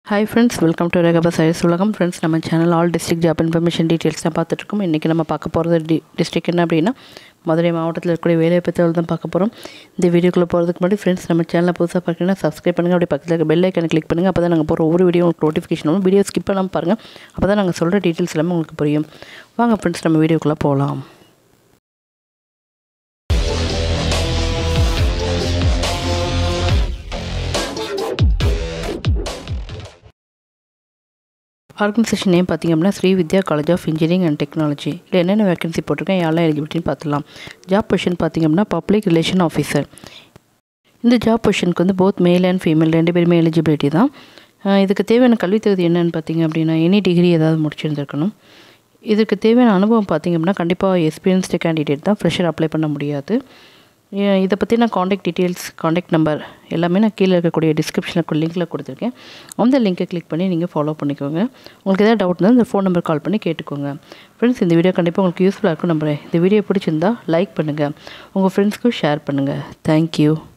hi friends welcome to ரேகபா சைஸ் உலகம் ஃப்ரெண்ட்ஸ் நம்ம channel all district job information details தான் பார்த்துட்ருக்கோம் இன்றைக்கி நம்ம பார்க்க போகிறது டி டிஸ்ட்ரிக்ட் என்ன அப்படின்னா மதுரை மாவட்டத்தில் இருக்கக்கூடிய வேலையை பற்றி தான் பார்க்க போகிறோம் இந்த வீடியோக்குள்ளே போகிறதுக்கு முன்னாடி ஃப்ரெண்ட்ஸ் நம்ம சேனலில் புதுசாக பார்க்குறீங்கன்னா சப்ஸ்கிரைப் பண்ணுங்கள் அப்படி பக்கத்தில் இருக்க பெல் ஐக்கனை கிளிக் பண்ணுங்கள் அப்போ தான் நாங்கள் போகிற ஒவ்வொரு வீடியோ உங்களுக்கு நோட்டிஃபிகேஷன் வரும் வீடியோ ஸ்கிப் பண்ணாமல் பாருங்கள் அப்போ தான் நாங்கள் சொல்கிற டீட்டெயில்ஸ் எல்லாமே உங்களுக்கு புரியும் வாங்க ஃப்ரெண்ட்ஸ் நம்ம வீடியோக்குள்ளே போகலாம் ஆர்கனைசேஷன் நேம் பார்த்திங்க அப்படின்னா Sri Vidya college of engineering and technology இல்லை என்னென்ன வேகன்சி போட்டிருக்கேன் யாரெல்லாம் எலிஜிபிலிட்டின்னு பார்த்துலாம் ஜாப் பொசிஷன் பார்த்திங்க அப்படின்னா பப்ளிக் ரிலேஷன் ஆஃபீஸர் இந்த ஜாப் பொசிஷனுக்கு வந்து போத் மேல் அண்ட் ஃபீமேல் ரெண்டு பேருமே எலிஜிபிலிட்டி தான் இதுக்கு தேவையான கல்வி தகுதி என்னென்னு பார்த்தீங்க அப்படின்னா எனி டிகிரி ஏதாவது முடிச்சிருந்துருக்கணும் இதுக்கு தேவையான அனுபவம் பார்த்திங்க அப்படின்னா கண்டிப்பாக எக்ஸ்பீரியன்ஸ்டு கேண்டிடேட் தான் ஃப்ரெஷர் அப்ளை பண்ண முடியாது இதை பற்றி நான் காண்டாக்ட் டீட்டெயில்ஸ் காண்டாக்ட் நம்பர் எல்லாமே நான் கீழே இருக்கக்கூடிய டிஸ்கிரிப்ஷனில் லிங்க்கில் கொடுத்துருக்கேன் அந்த லிங்க்கை கிளிக் பண்ணி நீங்கள் ஃபாலோ பண்ணிக்கோங்க உங்களுக்கு எதாவது டவுட் இருந்தால் இந்த ஃபோன் நம்பர் கால் பண்ணி கேட்டுக்கோங்க ஃப்ரெண்ட்ஸ் இந்த வீடியோ கண்டிப்பாக உங்களுக்கு யூஸ்ஃபுல்லாக இருக்கும் நம்புறேன் இந்த வீடியோ பிடிச்சிருந்தா லைக் பண்ணுங்கள் உங்கள் ஃப்ரெண்ட்ஸ்க்கும் ஷேர் பண்ணுங்கள் தேங்க்யூ